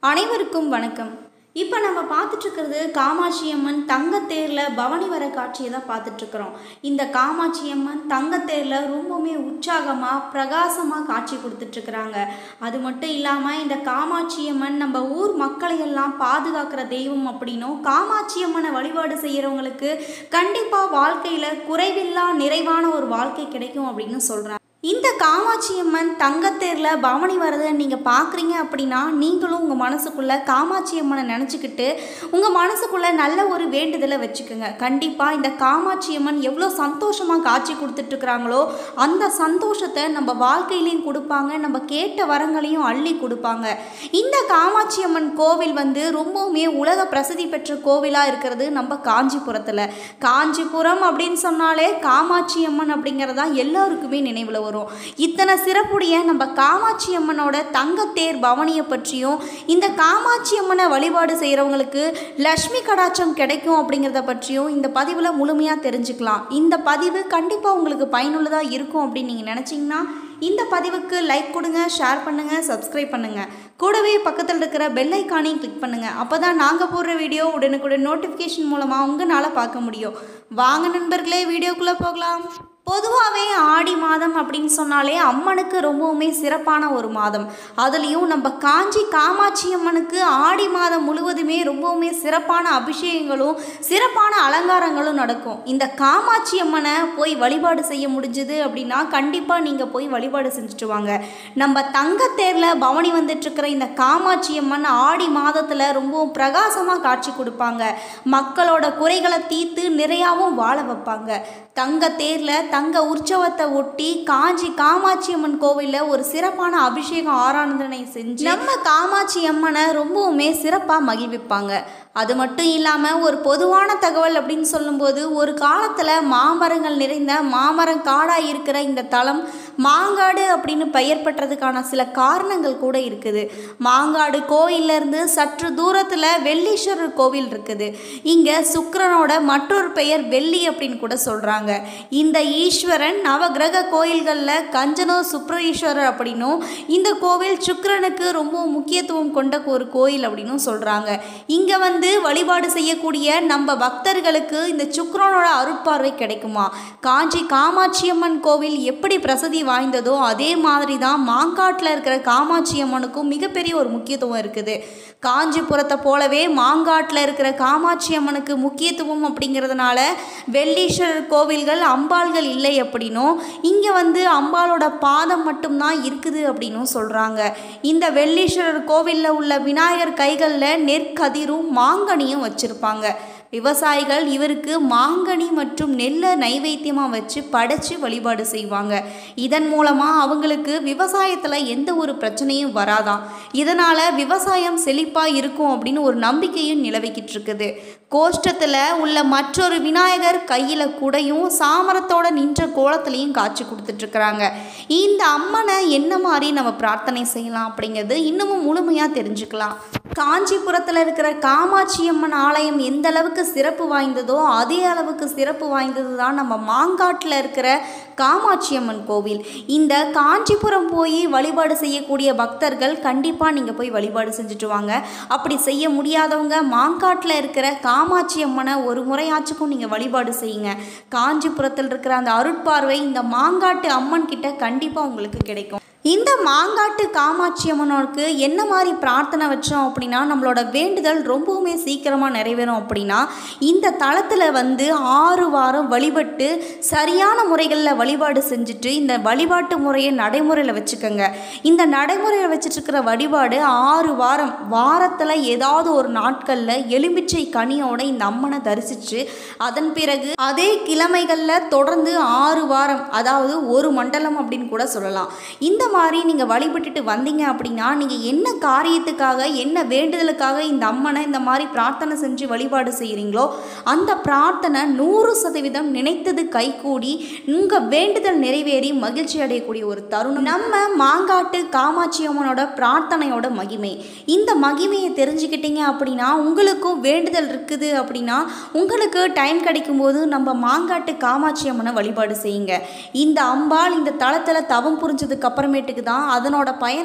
அனைவருக்கும் வணக்கம் இப்போ நம்ம பார்த்துட்ருக்கிறது காமாட்சி அம்மன் தங்கத்தேரில் பவனி வர காட்சியை தான் பார்த்துட்ருக்குறோம் இந்த காமாட்சி அம்மன் தங்கத்தேரில் ரொம்பவுமே உற்சாகமாக பிரகாசமாக காட்சி கொடுத்துட்ருக்குறாங்க அது மட்டும் இல்லாமல் இந்த காமாட்சி அம்மன் நம்ம ஊர் மக்களையெல்லாம் பாதுகாக்கிற தெய்வம் அப்படின்னும் காமாட்சி அம்மனை வழிபாடு செய்கிறவங்களுக்கு கண்டிப்பாக வாழ்க்கையில் குறைவில்லா நிறைவான ஒரு வாழ்க்கை கிடைக்கும் அப்படின்னு சொல்கிறாங்க இந்த காமாட்சி அம்மன் தங்கத்தேரில் பவனி வரதை நீங்கள் பார்க்குறீங்க அப்படின்னா நீங்களும் உங்கள் மனசுக்குள்ளே காமாட்சி அம்மனை நினச்சிக்கிட்டு உங்கள் மனசுக்குள்ளே நல்ல ஒரு வேண்டுதலை வச்சுக்கோங்க கண்டிப்பாக இந்த காமாட்சி அம்மன் எவ்வளோ சந்தோஷமாக காட்சி கொடுத்துட்ருக்குறாங்களோ அந்த சந்தோஷத்தை நம்ம வாழ்க்கையிலையும் கொடுப்பாங்க நம்ம கேட்ட வரங்களையும் அள்ளி கொடுப்பாங்க இந்த காமாட்சி அம்மன் கோவில் வந்து ரொம்பவுமே உலக பிரசித்தி பெற்ற கோவிலாக இருக்கிறது நம்ம காஞ்சிபுரத்தில் காஞ்சிபுரம் அப்படின்னு சொன்னாலே காமாட்சி அம்மன் அப்படிங்கிறதா எல்லாருக்குமே நினைவில் வரும் இத்தனை சிறப்புடைய நம்ம காமாட்சி அம்மனோட தங்கத்தேர் பவனியை பற்றியும் இந்த காமாட்சி அம்மனை வழிபாடு செய்கிறவங்களுக்கு லக்ஷ்மி கடாட்சம் கிடைக்கும் அப்படிங்கிறத பற்றியும் இந்த பதிவில் முழுமையாக தெரிஞ்சுக்கலாம் இந்த பதிவு கண்டிப்பாக உங்களுக்கு பயனுள்ளதாக இருக்கும் அப்படின்னு நீங்கள் நினச்சிங்கன்னா இந்த பதிவுக்கு லைக் கொடுங்க ஷேர் பண்ணுங்கள் சப்ஸ்கிரைப் பண்ணுங்கள் கூடவே பக்கத்தில் இருக்கிற பெல் ஐக்கானையும் கிளிக் பண்ணுங்கள் அப்போ தான் நாங்கள் போடுற வீடியோ உடனுக்குடன் நோட்டிஃபிகேஷன் மூலமாக உங்களால் பார்க்க முடியும் வாங்க நண்பர்களே வீடியோக்குள்ளே போகலாம் பொதுவாகவே ஆடி மாதம் அப்படின்னு சொன்னாலே அம்மனுக்கு ரொம்பவுமே சிறப்பான ஒரு மாதம் அதுலேயும் நம்ம காஞ்சி காமாட்சி அம்மனுக்கு ஆடி மாதம் முழுவதுமே ரொம்பவுமே சிறப்பான அபிஷேகங்களும் சிறப்பான அலங்காரங்களும் நடக்கும் இந்த காமாட்சி அம்மனை போய் வழிபாடு செய்ய முடிஞ்சுது அப்படின்னா கண்டிப்பாக நீங்கள் போய் வழிபாடு செஞ்சுட்டு வாங்க நம்ம தங்கத்தேரில் பவனி வந்துட்டுருக்கிற இந்த காமாட்சி அம்மன் ஆடி மாதத்தில் ரொம்பவும் பிரகாசமாக காட்சி கொடுப்பாங்க மக்களோட குறைகளை தீர்த்து நிறையாவும் வாழ வைப்பாங்க தங்கத்தேரில் தங்க உற்சவத்தை ஒட்டி காஞ்சி காமாட்சி அம்மன் கோவிலில் ஒரு சிறப்பான அபிஷேகம் ஆராதனை செஞ்சு நம்ம காமாட்சி அம்மனை ரொம்பவுமே சிறப்பாக மகிழ்விப்பாங்க அது மட்டும் இல்லாமல் ஒரு பொதுவான தகவல் அப்படின்னு சொல்லும்போது ஒரு காலத்தில் மாமரங்கள் நிறைந்த மாமரம் காடாக இருக்கிற இந்த தலம் மாங்காடு அப்படின்னு பெயர் பெற்றதுக்கான சில காரணங்கள் கூட இருக்குது மாங்காடு கோயிலிருந்து சற்று தூரத்தில் வெள்ளீஸ்வரர் கோவில் இருக்குது இங்கே சுக்கிரனோட மற்றொரு பெயர் வெள்ளி அப்படின்னு கூட சொல்கிறாங்க இந்த ஈஸ்வரன் நவகிரக கோயில்களில் கஞ்சனோ சுப்ரீஸ்வரர் அப்படின்னும் இந்த கோவில் சுக்கிரனுக்கு ரொம்ப முக்கியத்துவம் கொண்ட ஒரு கோயில் அப்படின்னும் சொல்கிறாங்க இங்கே வந்து வழிபாடு செய்யக்கூடிய நம்ம பக்தர்களுக்கு இந்த சுக்கிரனோட அருட்பார்வை கிடைக்குமா காஞ்சி காமாட்சி அம்மன் கோவில் எப்படி பிரசித்தி வாய்ந்ததோ அதே மாதிரி தான் மாங்காட்டில் இருக்கிற காமாட்சி அம்மனுக்கும் மிகப்பெரிய ஒரு முக்கியத்துவம் இருக்குது காஞ்சிபுரத்தை போலவே மாங்காட்டில் இருக்கிற காமாட்சி அம்மனுக்கு முக்கியத்துவம் அப்படிங்கிறதுனால வெள்ளீஸ்வரர் கோவில்கள் அம்பாள்கள் இல்லை அப்படின்னும் இங்கே வந்து அம்பாளோட பாதம் மட்டும்தான் இருக்குது அப்படின்னும் சொல்கிறாங்க இந்த வெள்ளீஸ்வரர் கோவிலில் உள்ள விநாயகர் கைகளில் நெற்கதிரும் மாங்கனியும் வச்சுருப்பாங்க விவசாயிகள் இவருக்கு மாங்கனி மற்றும் நெல்லை நைவேத்தியமாக வச்சு படைச்சு வழிபாடு செய்வாங்க இதன் மூலமாக அவங்களுக்கு விவசாயத்தில் எந்த ஒரு பிரச்சனையும் வராதாம் இதனால் விவசாயம் செழிப்பாக இருக்கும் அப்படின்னு ஒரு நம்பிக்கையும் நிலவிக்கிட்டு இருக்குது கோஷ்டத்தில் உள்ள மற்றொரு விநாயகர் கையில் கூடையும் சாமரத்தோட நின்ற கோலத்துலேயும் காட்சி கொடுத்துட்ருக்குறாங்க இந்த அம்மனை என்ன மாதிரி நம்ம பிரார்த்தனை செய்யலாம் அப்படிங்கிறது இன்னமும் முழுமையாக தெரிஞ்சுக்கலாம் காஞ்சிபுரத்தில் இருக்கிற காமாட்சி அம்மன் ஆலயம் எந்த அளவுக்கு சிறப்பு வாய்ந்ததோ அதே அளவுக்கு சிறப்பு வாய்ந்தது தான் நம்ம மாங்காட்டில் இருக்கிற காமாட்சி அம்மன் கோவில் இந்த காஞ்சிபுரம் போய் வழிபாடு செய்யக்கூடிய பக்தர்கள் கண்டிப்பாக நீங்கள் போய் வழிபாடு செஞ்சுட்டு வாங்க அப்படி செய்ய முடியாதவங்க மாங்காட்டில் இருக்கிற காமாட்சி அம்மனை ஒரு முறையாச்சுக்கும் நீங்கள் வழிபாடு செய்யுங்க காஞ்சிபுரத்தில் இருக்கிற அந்த அருட்பார்வை இந்த மாங்காட்டு அம்மன் கிட்ட கண்டிப்பாக உங்களுக்கு கிடைக்கும் இந்த மாங்காட்டு காமாட்சி அம்மனோருக்கு என்ன மாதிரி பிரார்த்தனை வச்சோம் அப்படின்னா நம்மளோட வேண்டுதல் ரொம்பவுமே சீக்கிரமாக நிறைவேறும் அப்படின்னா இந்த தளத்தில் வந்து ஆறு வாரம் வழிபட்டு சரியான முறைகளில் வழிபாடு செஞ்சுட்டு இந்த வழிபாட்டு முறையை நடைமுறையில் வச்சுக்கோங்க இந்த நடைமுறையில் வச்சுட்டுருக்கிற வழிபாடு ஆறு வாரம் வாரத்தில் ஏதாவது ஒரு நாட்களில் எலும்பிச்சை கனியோட இந்த அம்மனை தரிசித்து அதன் பிறகு அதே கிழமைகளில் தொடர்ந்து ஆறு வாரம் அதாவது ஒரு மண்டலம் அப்படின்னு கூட சொல்லலாம் இந்த மாதிரி நீங்கள் வழிபட்டுட்டு வந்தீங்க அப்படின்னா நீங்கள் என்ன காரியத்துக்காக என்ன வேண்டுதலுக்காக இந்த அம்மனை இந்த மாதிரி பிரார்த்தனை செஞ்சு வழிபாடு செய்கிறீங்களோ அந்த பிரார்த்தனை நூறு சதவீதம் நினைத்தது கைகூடி உங்கள் வேண்டுதல் நிறைவேறி மகிழ்ச்சி அடையக்கூடிய ஒரு தருணம் நம்ம மாங்காட்டு காமாட்சி அம்மனோட பிரார்த்தனையோட மகிமை இந்த மகிமையை தெரிஞ்சுக்கிட்டீங்க அப்படின்னா உங்களுக்கும் வேண்டுதல் இருக்குது அப்படின்னா உங்களுக்கு டைம் கிடைக்கும்போது நம்ம மாங்காட்டு காமாட்சி அம்மனை வழிபாடு செய்யுங்க இந்த அம்பாள் இந்த தளத்தில் தவம் புரிஞ்சதுக்கு அப்புறமேட்டுக்கு தான் அதனோட பயனால தான்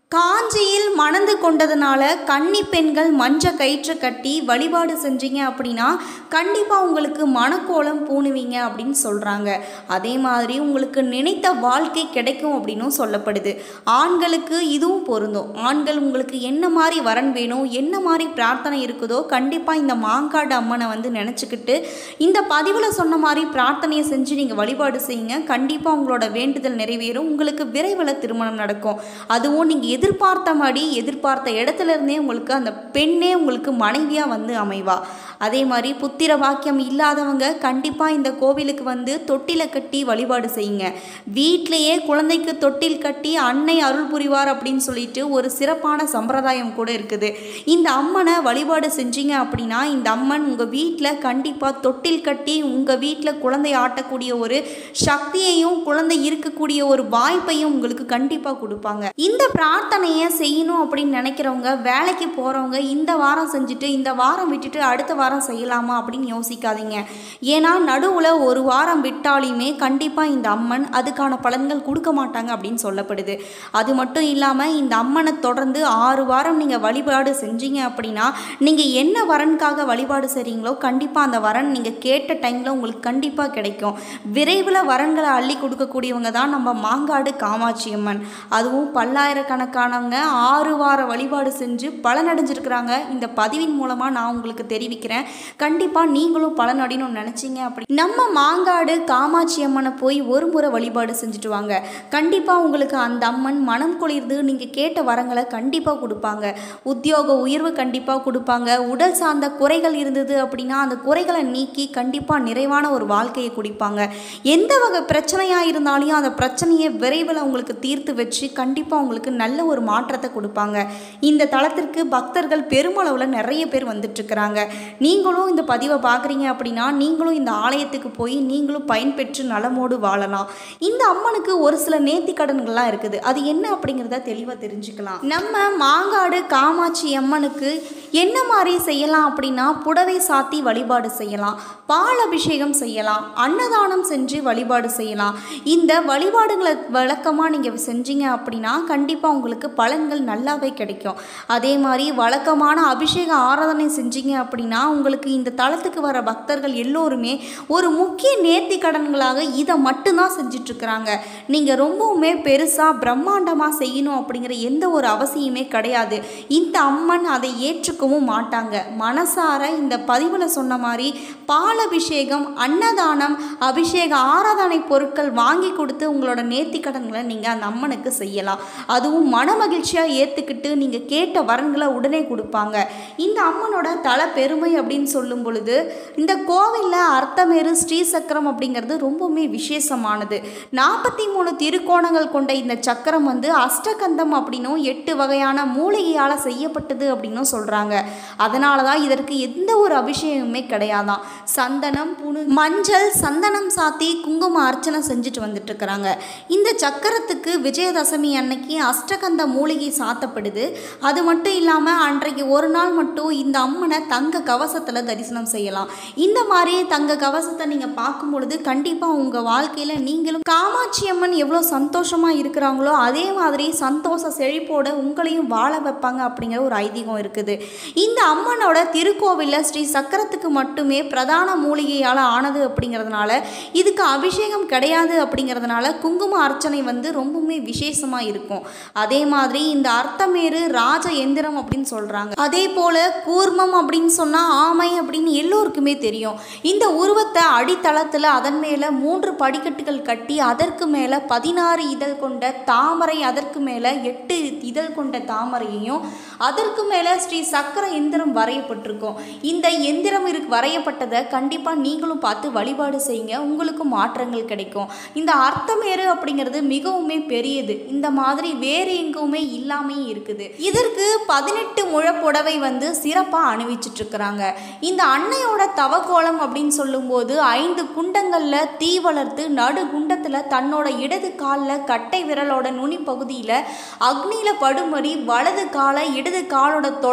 காஞ்சியில் மணந்து கொண்டதுனால கன்னி பெண்கள் மஞ்ச கயிற்று கட்டி வழிபாடு செஞ்சீங்க அப்படின்னா கண்டிப்பாக உங்களுக்கு மனக்கோலம் பூணுவீங்க அப்படின்னு சொல்கிறாங்க அதே மாதிரி உங்களுக்கு நினைத்த வாழ்க்கை கிடைக்கும் அப்படின்னும் சொல்லப்படுது ஆண்களுக்கு இதுவும் பொருந்தும் ஆண்கள் உங்களுக்கு என்ன மாதிரி வரன் வேணும் என்ன மாதிரி பிரார்த்தனை இருக்குதோ கண்டிப்பாக இந்த மாங்காடு அம்மனை வந்து நினச்சிக்கிட்டு இந்த பதிவில் சொன்ன மாதிரி பிரார்த்தனையை செஞ்சு நீங்கள் வழிபாடு செய்யுங்க கண்டிப்பாக உங்களோட வேண்டுதல் நிறைவேறும் உங்களுக்கு விரைவில் திருமணம் நடக்கும் அதுவும் நீங்கள் எதிர்பார்த்த மாதிரி எதிர்பார்த்த இடத்துல இருந்தே உங்களுக்கு அந்த பெண்ணே உங்களுக்கு மனைவியாக வந்து அமைவா அதே மாதிரி புத்திர பாக்கியம் இல்லாதவங்க கண்டிப்பாக இந்த கோவிலுக்கு வந்து தொட்டிலை கட்டி வழிபாடு செய்யுங்க வீட்டிலையே குழந்தைக்கு தொட்டில் கட்டி அன்னை அருள் புரிவார் அப்படின்னு சொல்லிட்டு ஒரு சிறப்பான சம்பிரதாயம் கூட இருக்குது இந்த அம்மனை வழிபாடு செஞ்சீங்க அப்படின்னா இந்த அம்மன் உங்கள் வீட்டில் கண்டிப்பாக தொட்டில் கட்டி உங்கள் வீட்டில் குழந்தை ஆட்டக்கூடிய ஒரு சக்தியையும் குழந்தை இருக்கக்கூடிய ஒரு வாய்ப்பையும் உங்களுக்கு கண்டிப்பாக கொடுப்பாங்க இந்த பிரார்த்தனையை செய்யணும் அப்படின்னு நினைக்கிறவங்க வேலைக்கு போகிறவங்க இந்த வாரம் செஞ்சுட்டு இந்த வாரம் விட்டுட்டு அடுத்த வாரம் செய்யலாமா அப்படின்னு யோசிக்காதீங்க ஏன்னா நடுவில் ஒரு வாரம் விட்டாலுமே கண்டிப்பாக இந்த அம்மன் அதுக்கான பலன்கள் கொடுக்க மாட்டாங்க அப்படின்னு சொல்லப்படுது அது மட்டும் இல்லாமல் இந்த அம்மனை தொடர்ந்து ஆறு வாரம் நீங்கள் வழிபாடு செஞ்சீங்க அப்படின்னா நீங்கள் என்ன வரனுக்காக வழிபாடு செய்கிறீங்களோ கண்டிப்பாக அந்த வரன் நீங்கள் கேட்ட டைமில் உங்களுக்கு கண்டிப்பாக கிடைக்கும் விரைவில் வரன்களை அள்ளி கொடுக்கக்கூடியவங்க தான் நம்ம மாங்காடு காமாட்சி அம்மன் அதுவும் பல்லாயிரக்கணக்கானவங்க ஆறு வார வழிபாடு செஞ்சு பலனடைஞ்சிருக்கிறாங்க இந்த பதிவின் மூலமாக நான் உங்களுக்கு தெரிவிக்கிறேன் கண்டிப்பாக நீங்களும் பலனடையணும்னு நினச்சிங்க அப்படி நம்ம மாங்காடு காமாட்சி அம்மனை போய் ஒரு முறை வழிபாடு செஞ்சுட்டு வாங்க கண்டிப்பாக உங்களுக்கு அந்த அம்மன் மனம் குளிர்ந்து நீங்கள் கேட்ட வரங்களை கண்டிப்பாக கொடுப்பாங்க உத்தியோக உயர்வு கண்டிப்பாக கொடுப்பாங்க உடல் சார்ந்த குறைகள் இருந்தது அப்படின்னா அந்த குறைகளை நீக்கி கண்டிப்பாக நிறைவான ஒரு வாழ்க்கையை குடிப்பாங்க எந்த வகை பிரச்சனையாக இருந்தாலும் அந்த பிரச்சனையை விரைவில் உங்களுக்கு தீர்த்து வச்சு கண்டிப்பாக உங்களுக்கு நல்ல ஒரு மாற்றத்தை கொடுப்பாங்க இந்த தளத்திற்கு பக்தர்கள் பெருமளவில் நிறைய பேர் வந்துட்டுருக்கிறாங்க நீங்களும் இந்த பதிவை பார்க்குறீங்க அப்படின்னா நீங்களும் இந்த ஆலயத்துக்கு போய் நீங்களும் பயன்பெற்று நலமோடு வாழலாம் இந்த அம்மனுக்கு ஒரு சில நேர்த்தி கடன்கள்லாம் இருக்குது அது என்ன அப்படிங்கிறத தெளிவாக தெரிஞ்சுக்கலாம் நம்ம மாங்காடு காமாட்சி அம்மனுக்கு என்ன மாதிரி செய்யலாம் அப்படின்னா புடவை சாத்தி வழிபாடு செய்யலாம் பால் அபிஷேகம் செய்யலாம் அன்னதானம் செஞ்சு வழிபாடு செய்யலாம் இந்த வழிபாடுகளை வழக்கமாக நீங்கள் செஞ்சீங்க அப்படின்னா கண்டிப்பாக உங்களுக்கு பலன்கள் நல்லாவே கிடைக்கும் அதே மாதிரி வழக்கமான அபிஷேக ஆராதனை செஞ்சீங்க அப்படின்னா உங்களுக்கு இந்த தளத்துக்கு வர பக்தர்கள் எல்லோருமே ஒரு முக்கிய நேர்த்தி கடன்களாக இதை மட்டும்தான் செஞ்சிட்ருக்கிறாங்க நீங்கள் ரொம்பவுமே பெருசாக பிரம்மாண்டமாக செய்யணும் அப்படிங்கிற எந்த ஒரு அவசியமே கிடையாது இந்த அம்மன் அதை ஏற்றுக்கவும் மாட்டாங்க மனசார இந்த பதிவில் சொன்ன மாதிரி பால் அபிஷேகம் அன்னதானம் அபிஷேக ஆராதனை பொருட்கள் வாங்கி கொடுத்து உங்களோட நேர்த்தி கடன்களை நீங்கள் அந்த அம்மனுக்கு செய்யலாம் அதுவும் மன மகிழ்ச்சியாக ஏற்றுக்கிட்டு நீங்கள் கேட்ட வரன்களை உடனே கொடுப்பாங்க இந்த அம்மனோட தல பெருமை அப்படின்னு சொல்லும் பொழுது இந்த கோவிலில் அர்த்தமேறு ஸ்ரீசக்கரம் அப்படிங்கிறது ரொம்பவுமே விசேஷமானது நாற்பத்தி மூணு திருக்கோணங்கள் கொண்ட இந்த சக்கரம் வந்து அஷ்டகந்தம் அப்படின்னும் எட்டு வகையான மூலிகையால் செய்யப்பட்டது அப்படின்னும் சொல்கிறாங்க அதனால தான் இதற்கு எந்த ஒரு அபிஷேகமே கிடையாதாம் சந்தனம் புனு மஞ்சள் சந்தனம் சாத்தி குங்கும அர்ச்சனை செஞ்சுட்டு வந்துட்டு இருக்கிறாங்க இந்த சக்கரத்துக்கு விஜயதசமி அன்னைக்கு அஷ்டகந்த மூலிகை சாத்தப்படுது அது மட்டும் இல்லாமல் அன்றைக்கு ஒரு நாள் மட்டும் இந்த அம்மனை தங்க கவசத்தில் தரிசனம் செய்யலாம் இந்த மாதிரி தங்க கவசத்தை நீங்கள் பார்க்கும் பொழுது கண்டிப்பாக உங்கள் வாழ்க்கையில் நீங்களும் காமாட்சி அம்மன் எவ்வளோ சந்தோஷமாக இருக்கிறாங்களோ அதே மாதிரி சந்தோஷ செழிப்போட உங்களையும் வாழ வைப்பாங்க அப்படிங்கிற ஒரு ஐதீகம் இருக்குது இந்த அம்மனோட திருக்கோவிலில் ஸ்ரீ சக்கரத்துக்கு மட்டுமே பிரதான மூலிகையால் ஆனது அப்படிங்கிறதுனால இதுக்கு அபிஷேகம் கிடையாது அப்படிங்கிறதுனால குங்கும அர்ச்சனை வந்து ரொம்பவுமே விசேஷமாக இருக்கும் அதே மாதிரி இந்த அர்த்தமேறு ராஜ எந்திரம் அப்படின்னு சொல்கிறாங்க அதே போல் கூர்மம் அப்படின்னு சொன்னால் ஆமை அப்படின்னு எல்லோருக்குமே தெரியும் இந்த உருவத்தை அடித்தளத்தில் அதன் மேலே மூன்று படிக்கட்டுகள் கட்டி அதற்கு மேலே பதினாறு இதழ் கொண்ட தாமரை அதற்கு மேலே எட்டு இதழ் கொண்ட தாமரையையும் அதற்கு மேலே ஸ்ரீ சக்கர எந்திரம் வரையப்பட்டிருக்கும் இந்த எந்திரம் இருக்கு வரையப்பட்டதை கண்டிப்பாக நீங்களும் பார்த்து வழிபாடு செய்யுங்க உங்களுக்கும் மாற்றங்கள் கிடைக்கும் இந்த அர்த்தமேறு அப்படிங்கிறது மிகவுமே பெரியது இந்த மாதிரி வேறு எங்குமே இல்லாமே இருக்குது இதற்கு பதினெட்டு முழ புடவை வந்து சிறப்பாக அணிவிச்சிட்டு இருக்கிறாங்க இந்த அன்னையோட தவக்கோலம் அப்படின்னு சொல்லும்போது ஐந்து குண்டங்களில் தீ வளர்த்து நடு குண்டத்தில் தன்னோட இடது காலில் கட்டை விரலோட நுனி பகுதியில் அக்னியில் படுமறி வலது காலை இடது காலோட தொடைக்கு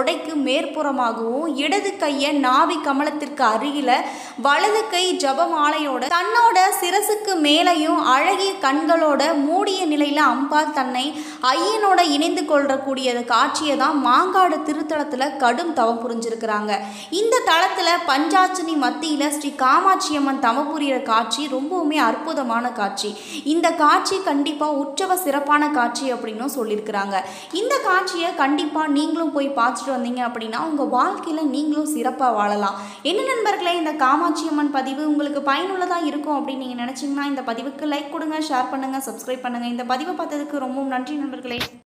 மேற்புறமாகவும் இடது கையை நாவி கமலத்திற்கு அருகில வலது கை ஜபமாலையோட தன்னோட சிரசுக்கு மேலையும் அழகிய கண்களோட மூடிய நிலையில அம்பாள் தன்னை ஐயனோட இணைந்து கொள்ளக்கூடிய காட்சியை தான் மாங்காடு திருத்தலத்துல கடும் தவம் புரிஞ்சிருக்கிறாங்க இந்த தளத்துல பஞ்சாட்சணி மத்தியில ஸ்ரீ காமாட்சி அம்மன் தவம் புரியிற காட்சி ரொம்பவுமே அற்புதமான காட்சி இந்த காட்சி கண்டிப்பா உற்சவ சிறப்பான காட்சி அப்படின்னும் சொல்லியிருக்கிறாங்க இந்த காட்சியை கண்டிப்பா நீங்களும் போய் பார்த்துட்டு வந்தீங்க அப்படின்னா உங்க வாழ்க்கையில நீங்களும் சிறப்பா வாழலாம் என்ன நண்பர்களே இந்த காமாட்சி அம்மன் பதிவு உங்களுக்கு பயனுள்ளதா இருக்கும் அப்படின்னு நீங்க நினைச்சீங்கன்னா இந்த பதிவுக்கு லைக் கொடுங்க ஷேர் பண்ணுங்க சப்ஸ்கிரைப் பண்ணுங்க இந்த பதிவை பார்த்ததுக்கு ரொம்பவும் நன்றி நண்பர்களே